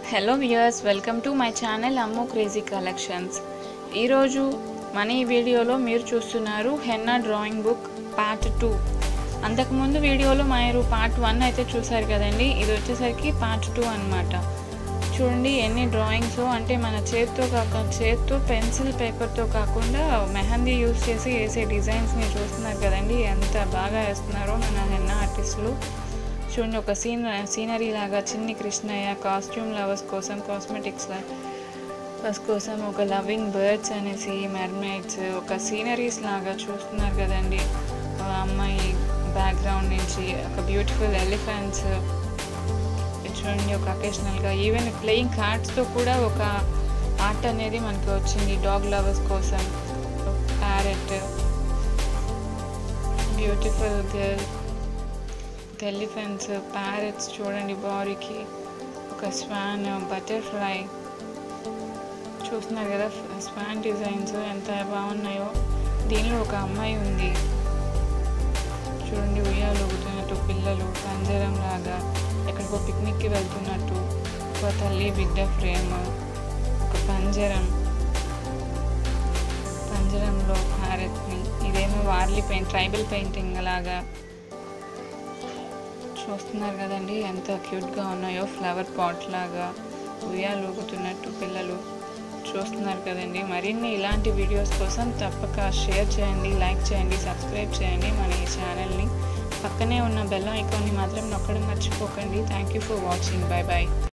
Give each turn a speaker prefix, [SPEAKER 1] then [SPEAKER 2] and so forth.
[SPEAKER 1] hello viewers welcome to my channel అమ్మో crazy collections ఈరోజు మన ఈ వీడియోలో మీరు చూస్తున్నారు henna drawing book part two అంతకుముందు వీడియోలో మీరు పార్ట్ వన్ అయితే చూసారు కదండి ఇది వచ్చేసరికి పార్ట్ టూ అన్నమాట చూడండి ఎన్ని డ్రాయింగ్స్ అంటే మన చేత్తో కాక చేత్తో పెన్సిల్ పేపర్తో కాకుండా మెహందీ యూస్ చేసి వేసే డిజైన్స్ని చూస్తున్నారు కదండి ఎంత బాగా వేస్తున్నారో మన హెన్నా ఆర్టిస్టులు చూడండి ఒక సీన్ సీనరీ లాగా చిన్ని కృష్ణయ్య కాస్ట్యూమ్ లవర్స్ కోసం కాస్మెటిక్స్ లవర్స్ కోసం ఒక లవింగ్ బర్డ్స్ అనేసి మెర్మైడ్స్ ఒక సీనరీస్ లాగా చూస్తున్నారు కదండి ఒక అమ్మాయి బ్యాక్గ్రౌండ్ నుంచి ఒక బ్యూటిఫుల్ ఎలిఫెంట్స్ చూడండి ఒక అకేషనల్గా ఈవెన్ ప్లేయింగ్ కార్డ్స్తో కూడా ఒక ఆర్ట్ అనేది మనకి వచ్చింది డాగ్ లవర్స్ కోసం parrot beautiful girl elephants parrots చూడండి బాడీకి ఒక స్వాన్ బటర్ఫ్లై చూస్తున్నారు కదా స్వాన్ డిజైన్స్ ఎంత బాగున్నాయో దీనిలో ఒక అమ్మాయి ఉంది చూడండి ఉయ్యాలు ఊగుతున్నట్టు పిల్లలు పంజరం లాగా ఎక్కడికో పిక్నిక్కి వెళ్తున్నట్టు ఒక తల్లి బిడ్డ ఫ్రేమ్ ఒక పంజరం పంజరంలో ప్యారెట్ని ఇదేమో వార్లీ పెయింట్ ట్రైబల్ పెయింటింగ్ లాగా చూస్తున్నారు కదండి ఎంత క్యూట్గా ఉన్నాయో ఫ్లవర్ పాట్ లాగా ఉయ్యాలు ఊగుతున్నట్టు పిల్లలు చూస్తున్నారు కదండి మరిన్ని ఇలాంటి వీడియోస్ కోసం తప్పక షేర్ చేయండి లైక్ చేయండి సబ్స్క్రైబ్ చేయండి మన ఈ ఛానల్ని పక్కనే ఉన్న బెల్ ఐకాన్ని మాత్రం నొక్కడం మర్చిపోకండి thank you for watching bye bye